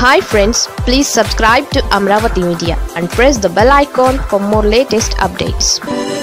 hi friends please subscribe to Amaravati media and press the bell icon for more latest updates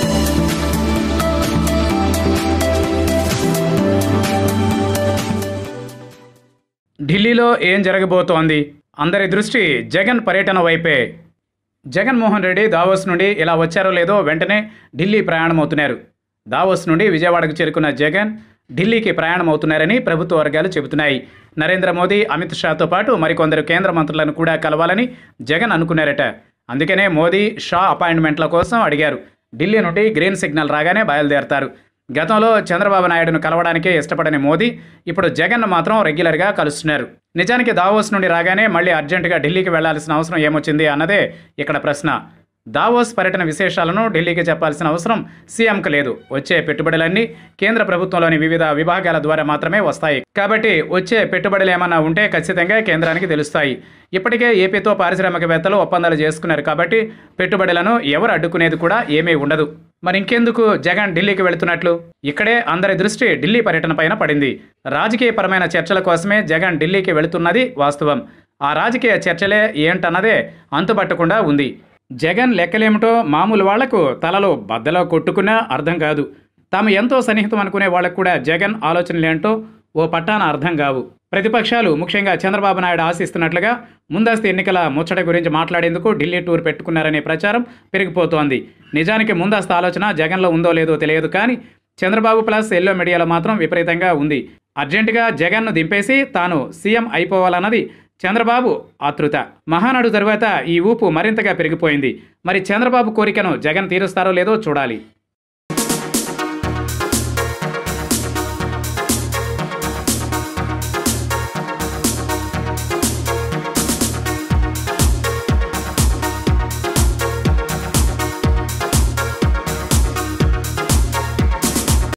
ఢిల్లీలో ఏం జరగబోతోంది అందరి దృష్టి జగన్ పర్యటన వైపే జగన్మోహన్ రెడ్డి దావోస్ నుండి ఇలా వచ్చారో లేదో వెంటనే ఢిల్లీ ప్రయాణం అవుతున్నారు దావోస్ నుండి విజయవాడకు చేరుకున్న జగన్ ఢిల్లీకి ప్రయాణం అవుతున్నారని ప్రభుత్వ వర్గాలు చెబుతున్నాయి నరేంద్ర మోదీ అమిత్ షాతో పాటు మరికొందరు కేంద్ర మంత్రులను కూడా కలవాలని జగన్ అనుకున్నారట అందుకనే మోదీ షా అపాయింట్మెంట్ల కోసం అడిగారు ఢిల్లీ నుండి గ్రీన్ సిగ్నల్ రాగానే బయలుదేరతారు గతంలో చంద్రబాబు నాయుడును కలవడానికే ఇష్టపడని మోదీ ఇప్పుడు జగన్ మాత్రం రెగ్యులర్గా కలుస్తున్నారు నిజానికి దావోస్ నుండి రాగానే మళ్ళీ అర్జెంటుగా ఢిల్లీకి వెళ్లాల్సిన అవసరం ఏమొచ్చింది అన్నదే ఇక్కడ ప్రశ్న దావోస్ పర్యటన విశేషాలను ఢిల్లీకి చెప్పాల్సిన అవసరం సీఎంకు లేదు వచ్చే పెట్టుబడులన్నీ కేంద్ర ప్రభుత్వంలోని వివిధ విభాగాల ద్వారా మాత్రమే వస్తాయి కాబట్టి వచ్చే పెట్టుబడులు ఏమన్నా ఉంటే ఖచ్చితంగా కేంద్రానికి తెలుస్తాయి ఇప్పటికే ఏపీతో పారిశ్రామికవేత్తలు ఒప్పందాలు చేసుకున్నారు కాబట్టి పెట్టుబడులను ఎవరు అడ్డుకునేది కూడా ఏమీ ఉండదు మరి ఇంకెందుకు జగన్ ఢిల్లీకి వెళుతున్నట్లు ఇక్కడే అందరి దృష్టి ఢిల్లీ పర్యటన పైన పడింది రాజకీయపరమైన చర్చల కోసమే జగన్ ఢిల్లీకి వెళుతున్నది వాస్తవం ఆ రాజకీయ చర్చలే ఏంటన్నదే అంతుపట్టకుండా ఉంది జగన్ లెక్కలేమిటో మామూలు వాళ్లకు తలలో బద్దలో కొట్టుకున్నా అర్థం కాదు తాము ఎంతో సన్నిహితం అనుకునే వాళ్ళకు కూడా జగన్ ఆలోచనలేంటో ఓ పట్టాన అర్థం కావు ప్రతిపక్షాలు ముఖ్యంగా చంద్రబాబు నాయుడు ఆశిస్తున్నట్లుగా ముందస్తు ఎన్నికల ముచ్చట గురించి మాట్లాడేందుకు ఢిల్లీ టూర్ పెట్టుకున్నారనే ప్రచారం పెరిగిపోతోంది నిజానికి ముందస్తు ఆలోచన జగన్లో ఉందో లేదో తెలియదు కానీ చంద్రబాబు ప్లస్ ఎల్లో మీడియాలో మాత్రం విపరీతంగా ఉంది అర్జెంటుగా జగన్ను దింపేసి తాను సీఎం అయిపోవాలన్నది చంద్రబాబు ఆతృత మహానాడు తరువాత ఈ ఊపు మరింతగా పెరిగిపోయింది మరి చంద్రబాబు కోరికను జగన్ తీరుస్తారో లేదో చూడాలి